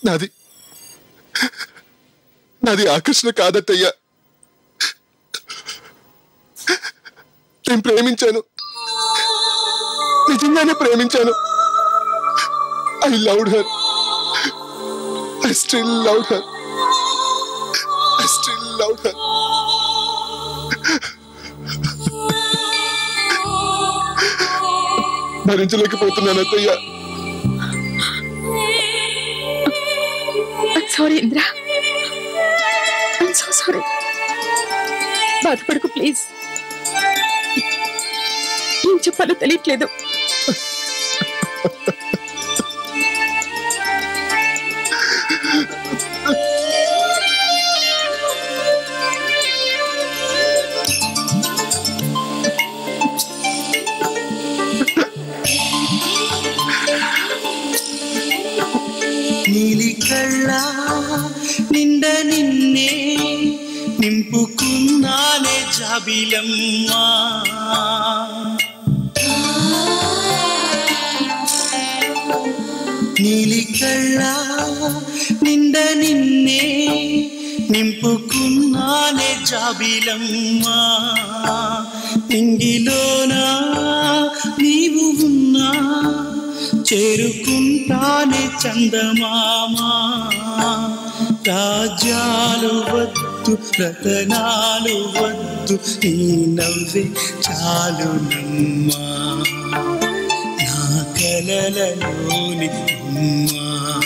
నాది నాది ఆకర్షణ కాదత్తయ్యా నేను ప్రేమించాను నిజంగానే ప్రేమించాను I loved her I still loved her I still loved her భరించలేకపోతున్నాను అత్తయ్య సారీ ఇంద్ర సో సారీ బాధపడకు ప్లీజ్ ఏం చెప్పాలో తెలియట్లేదు నీలి కళ్ళ నిండ నిన్నే నింపుకున్నానే జాబిలమ్మా నీలి కళ్ళ నిండ నిన్నే నింపుకున్నానే జాబిలమ్మా ఇంగిలోనా నీవు ఉన్నా చేరుకుంటానే చందమామా రాజ్యాలు వద్దు రతనాలు వద్దు ఈ నవ్వే చాలు నమ్మా నా కలలలోని అమ్మా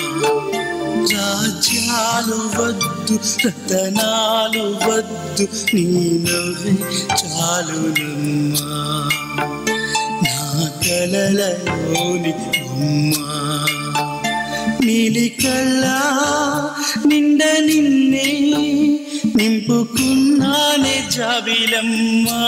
రాజ్యాలు వద్దు రతనాలు వద్దు నీ నవ్వే చాలు నమ్మా నా కలలలోని అమ్మా నీలి కళ్ళ నిండ నిన్నే నింపుకున్నానే జాబిలమ్మా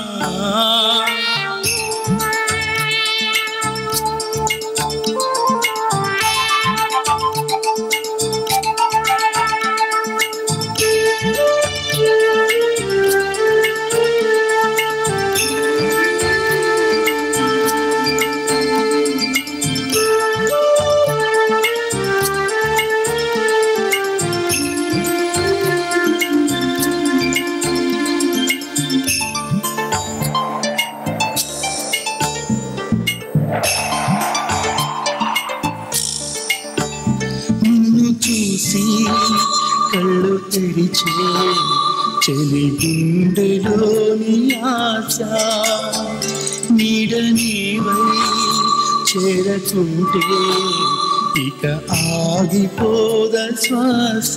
నిన్ను చూసి కళ్ళు తెరిచే చెలి గుండెలోని ఆశ నీడ నీవై చేరకుంటే ఇక ఆగిపోద శ్వాస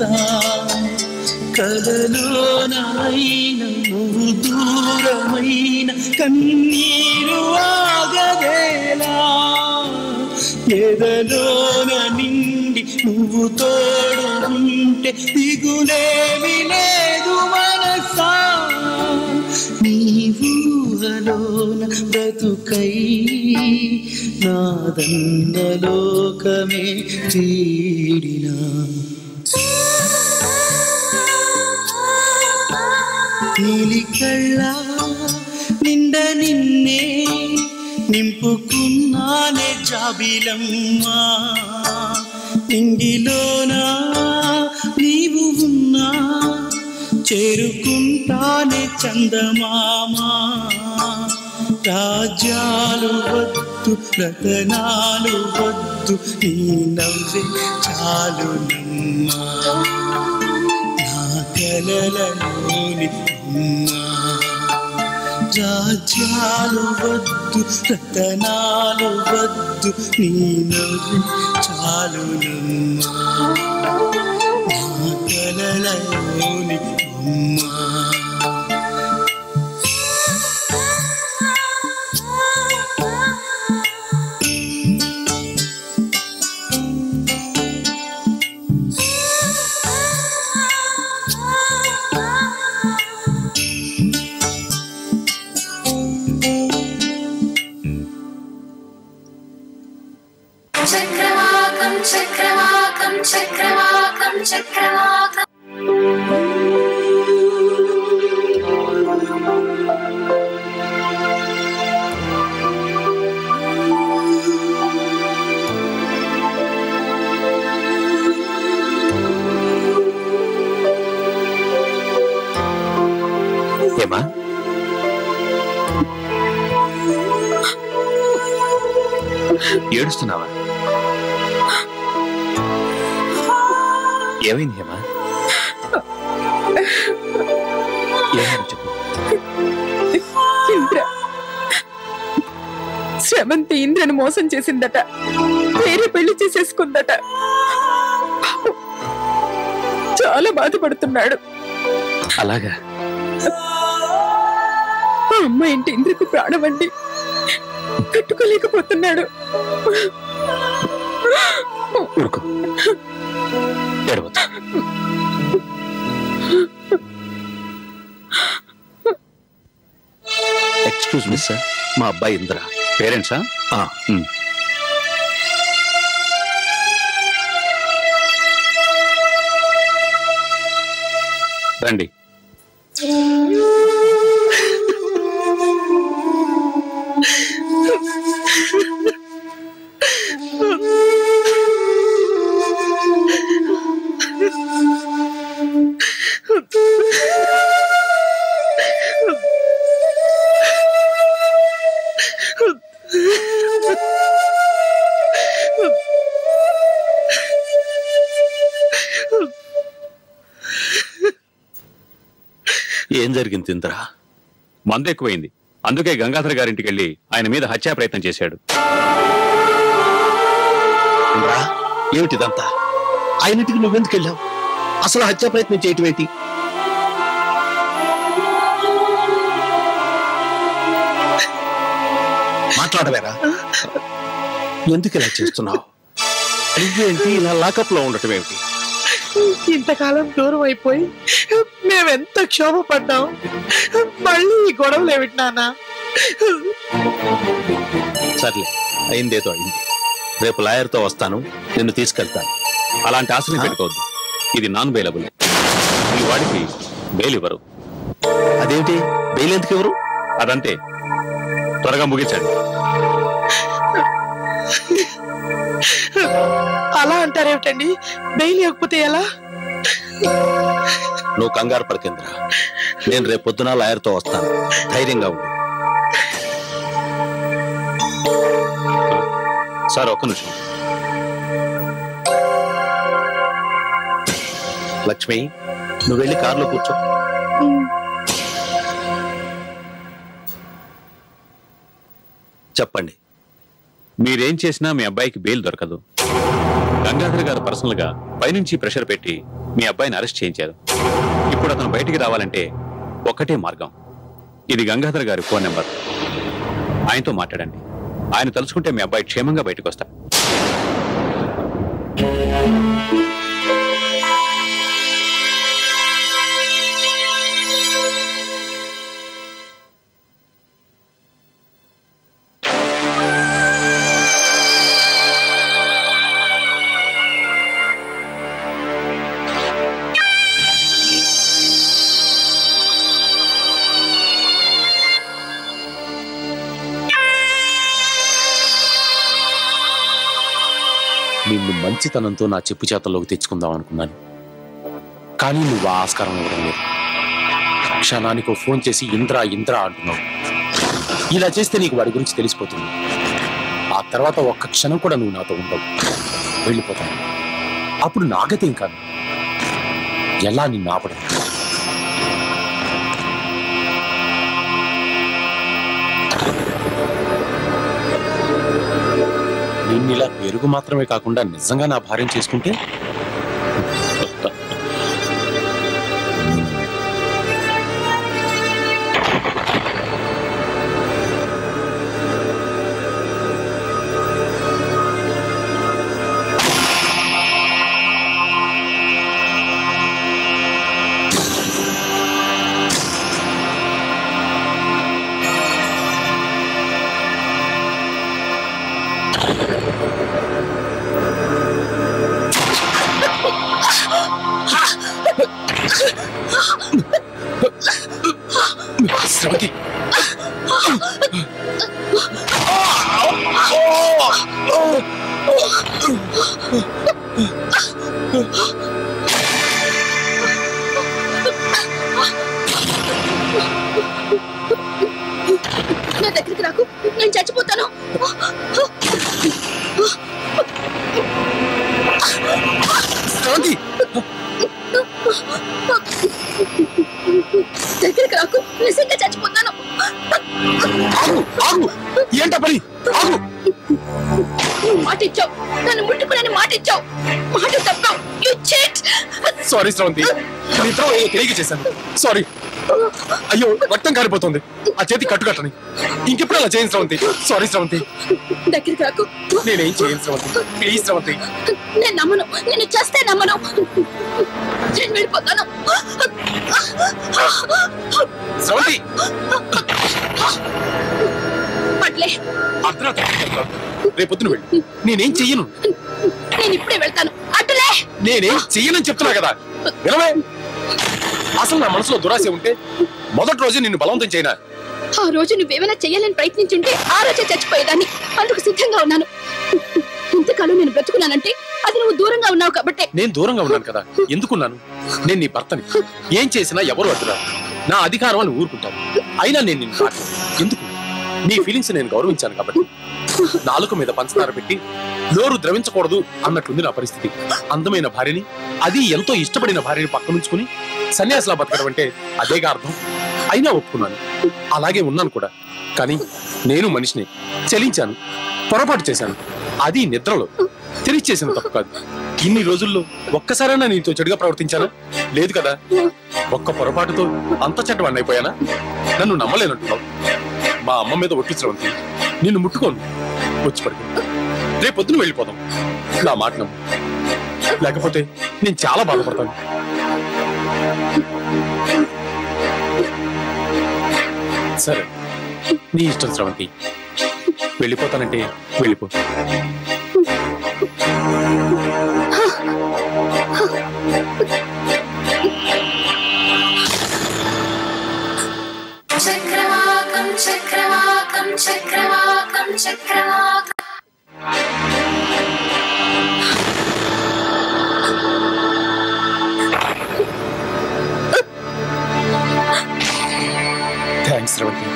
కలలోనైన నువ్వు దూరమైన కన్నీరు ఆగదేలా ఎదలోన నిండి నువ్వు తోడు ఉంటే దిగులేమి లేదు మనసా నీ ఊహలోన బ్రతుకై నాదన్న లోకమే తీడినా నీలి కళ్ళ నిండ నిన్నే నింపుకున్నానే జాబిలమ్మా ఇంగిలోనా నీవు ఉన్నా చేరుకుంటానే చందమామా రాజ్యాలు వద్దు రతనాలు వద్దు ఈ నవ్వే చాలు నమ్మా నా కలలలోని అమ్మా రాజ్యాలు వద్దు రతనాలు వద్దు నీ నవ్వు చాలు నమ్మా నా కలలలోని అమ్మా చక్రవాకం చక్రవాకం చక్రవాకం చక్రవాకం ఏడుస్తున్నావా ఏమైంది హేమా ఏమైంది చెప్పు ఇంద్ర శ్రవంతి ఇంద్రను మోసం చేసిందట వేరే పెళ్లి చేసేసుకుందట చాలా బాధపడుతున్నాడు అలాగా ఆ అమ్మాయి ఇంటి ఇంద్రకు ప్రాణం అండి కట్టుకోలేకపోతున్నాడు ఊరుకో ఏడవద్దు ఎక్స్క్యూజ్ మీ సార్ మా అబ్బాయి ఇంద్ర పేరెంట్సా రండి ఏం జరిగింది ఇంద్ర మందు ఎక్కువైంది అందుకే గంగాధర్ గారింటికి వెళ్ళి ఆయన మీద హత్యా ప్రయత్నం చేశాడు ఇంద్ర ఏమిటిదంతా ఆయనటికి నువ్వెందుకు వెళ్ళావు అసలు హత్య ప్రయత్నం చేయటం ఏంటి మాట్లాడవేరా ఎందుకు ఇలా చేస్తున్నావు నువ్వేంటి ఇలా లాకప్ లో ఉండటం ఏమిటి ఇంతకాలం దూరం అయిపోయి మేమెంత క్షోభపడ్డాం మళ్ళీ ఈ గొడవలు ఏమిటి నాన్న సర్లే అయిందేదో అయింది రేపు లాయర్తో వస్తాను నిన్ను తీసుకెళ్తాను అలాంటి ఆశలు పెట్టుకోవద్దు ఇది నాన్ బెయిలబుల్ ఈ వాడికి బెయిల్ ఇవ్వరు అదేమిటి బెయిల్ ఎందుకు ఎవరు అదంతే త్వరగా ముగించండి అలా అంటారేమిటండి బెయిల్ ఇవ్వకపోతే ఎలా నువ్వు కంగారు పడకేంద్ర నేను రేపు పొద్దున లాయర్తో వస్తాను ధైర్యంగా ఉండు సార్ ఒక్క నిమిషం లక్ష్మి నువ్వు వెళ్ళి కారులో కూర్చో చెప్పండి మీరేం చేసినా మీ అబ్బాయికి బెయిల్ దొరకదు గంగాధర్ గారు పర్సనల్ గా పైనుంచి ప్రెషర్ పెట్టి మీ అబ్బాయిని అరెస్ట్ చేయించారు ఇప్పుడు అతను బయటికి రావాలంటే ఒక్కటే మార్గం ఇది గంగాధర్ గారి ఫోన్ నెంబర్ ఆయనతో మాట్లాడండి ఆయన తలుచుకుంటే మీ అబ్బాయి క్షేమంగా బయటకు వస్తాడు నిన్ను మంచితనంతో నా చెప్పు చేతల్లోకి తెచ్చుకుందాం అనుకున్నాను కానీ నువ్వు ఆ ఆస్కారం ఇవ్వడం లేదు క్షణానికి ఓ ఫోన్ చేసి ఇంద్రా ఇంద్రా అంటున్నావు ఇలా చేస్తే నీకు వాడి గురించి తెలిసిపోతుంది ఆ తర్వాత ఒక్క క్షణం కూడా నువ్వు నాతో ఉండవు వెళ్ళిపోతాను అప్పుడు నాగతేం కాదు ఎలా నిన్ను ఆపడం నిన్ను ఇలా పెరుగు మాత్రమే కాకుండా నిజంగా నా భార్యం చేసుకుంటే శ్రవతి నా దగ్గరికి రాకు నేను చచ్చిపోతాను మాట ఇచ్చావు నన్ను ముట్టుకునని మాట ఇచ్చావు మాట తప్పావు యు చీట్ సారీ శ్రవంతి నిద్ర ఏదో తెలియక చేశాను సారీ అయ్యో రక్తం కారిపోతుంది ఆ చేతి కట్టుకట్టని ఇంకెప్పుడు అలా చేయను శ్రవంతి సారీ శ్రవంతి దగ్గరికి రాకు నేనేం చేయను శ్రవంతి ప్లీజ్ శ్రవంతి నేను నమ్మను నేను చేస్తే నమ్మను నేను వెళ్ళిపోతాను శ్రవంతి పట్లే అర్ధరాత్రి వెళ్తాను. రేపొద్దున వెళ్ళి నేనేం చెయ్యను నేను ఇప్పుడే వెళ్తాను అటులే నేనేం చెయ్యనని చెప్తున్నా కదా వినవే అసలు నా మనసులో దురాశ ఉంటే మొదటి రోజు నిన్ను బలవంతం చేయనా ఆ రోజు నువ్వేమైనా చెయ్యాలని ప్రయత్నించుంటే ఆ రోజే చచ్చిపోయేదాన్ని అందుకు సిద్ధంగా ఉన్నాను ఇంతకాలం నేను బ్రతుకున్నానంటే అది నువ్వు దూరంగా ఉన్నావు కాబట్టే నేను దూరంగా ఉన్నాను కదా ఎందుకున్నాను నేను నీ భర్తని ఏం చేసినా ఎవరు అడ్డురా నా అధికారం అని ఊరుకుంటాను అయినా నేను నిన్ను తాకను. ఎందుకు నీ ఫీలింగ్స్ నేను గౌరవించాను కాబట్టి నాలుక మీద పంచదార పెట్టి నోరు ద్రవించకూడదు అన్నట్లుంది నా పరిస్థితి అందమైన భార్యని అది ఎంతో ఇష్టపడిన భార్యని పక్కనుంచుకుని సన్యాసిలా బతకడం అంటే అదేగా అర్థం అయినా ఒప్పుకున్నాను అలాగే ఉన్నాను కూడా కానీ నేను మనిషిని చలించాను పొరపాటు చేశాను అది నిద్రలో తెలిసి చేసిన తప్పు కాదు ఇన్ని రోజుల్లో ఒక్కసారైనా నీతో చెడుగా ప్రవర్తించానా లేదు కదా ఒక్క పొరపాటుతో అంత చెడ్డవాడిని అయిపోయానా నన్ను నమ్మలేనంటున్నావు మా అమ్మ మీద ఒట్టు శ్రవంతి నిన్ను ముట్టుకోను వచ్చి పడుకో రేపు పొద్దున వెళ్ళిపోదాం నా మాట నమ్ము లేకపోతే నేను చాలా బాధపడతాను సరే నీ ఇష్టం శ్రవంతి వెళ్ళిపోతానంటే వెళ్ళిపో చక్రవాకం చక్రవాకం చక్రవాకం చక్రవాకం థ్యాంక్స్ శ్రవంతి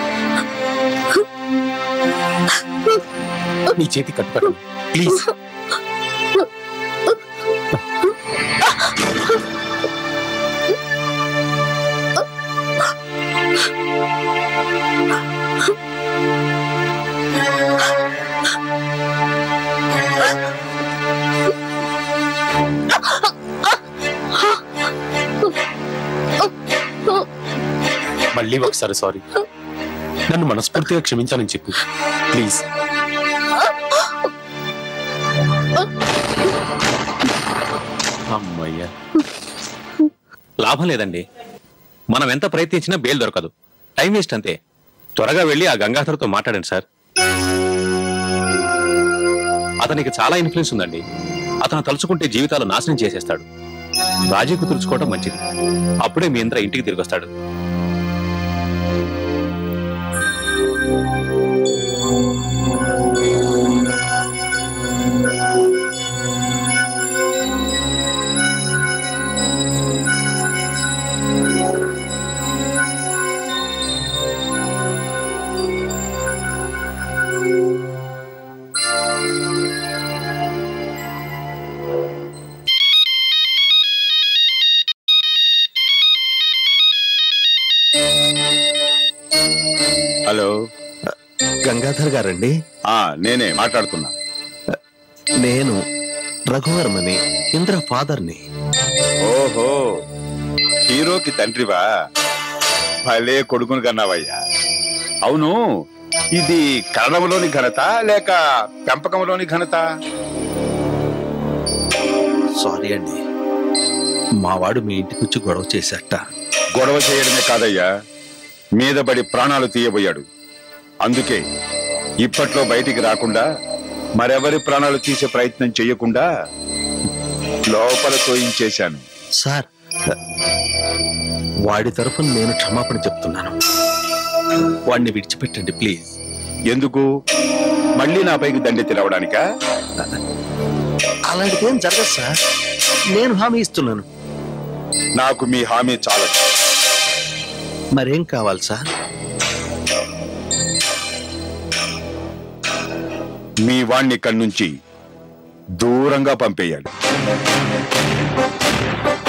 నీ చేతి కట్టుకట్టు ప్లీజ్ మళ్ళీ ఒకసారి సారీ నన్ను మనస్ఫూర్తిగా క్షమించాలని చెప్పు ప్లీజ్ అమ్మయ్యా లాభం లేదండి మనం ఎంత ప్రయత్నించినా బెయిల్ దొరకదు టైం వేస్ట్ అంతే త్వరగా వెళ్ళి ఆ గంగాధర్తో మాట్లాడండి సార్ అతనికి చాలా ఇన్ఫ్లుయెన్స్ ఉందండి అతను తలుచుకుంటే జీవితాలు నాశనం చేసేస్తాడు రాజీ కుదుర్చుకోవడం మంచిది అప్పుడే మీ ఇంద్ర ఇంటికి తిరిగి వస్తాడు హలో గంగాధర్ గారండి ఆ నేనే మాట్లాడుతున్నా నేను రఘువర్మని ఇంద్ర ఫాదర్ని ఓహో హీరోకి తండ్రివా భలే కొడుకుని కన్నావయ్యా అవును ఇది కరణంలోని ఘనత లేక పెంపకంలోని ఘనత సారీ అండి మావాడు మీ ఇంటికి వచ్చి గొడవ చేశాట గొడవ చేయడమే కాదయ్యా మీద పడి ప్రాణాలు తీయబోయాడు అందుకే ఇప్పట్లో బయటికి రాకుండా మరెవరి ప్రాణాలు తీసే ప్రయత్నం చెయ్యకుండా లోపల తోయించేశాను సార్ వాడి తరఫున నేను క్షమాపణ చెప్తున్నాను వాడిని విడిచిపెట్టండి ప్లీజ్ ఎందుకు మళ్ళీ నా పైకి దండి తెరవడానికా అలాంటిదేం జరగదు సార్ నేను హామీ ఇస్తున్నాను నాకు మీ హామీ చాలదు మరేం కావాలి సార్ మీ వాణ్ణి ఇక్కడి నుంచి దూరంగా పంపేయాలి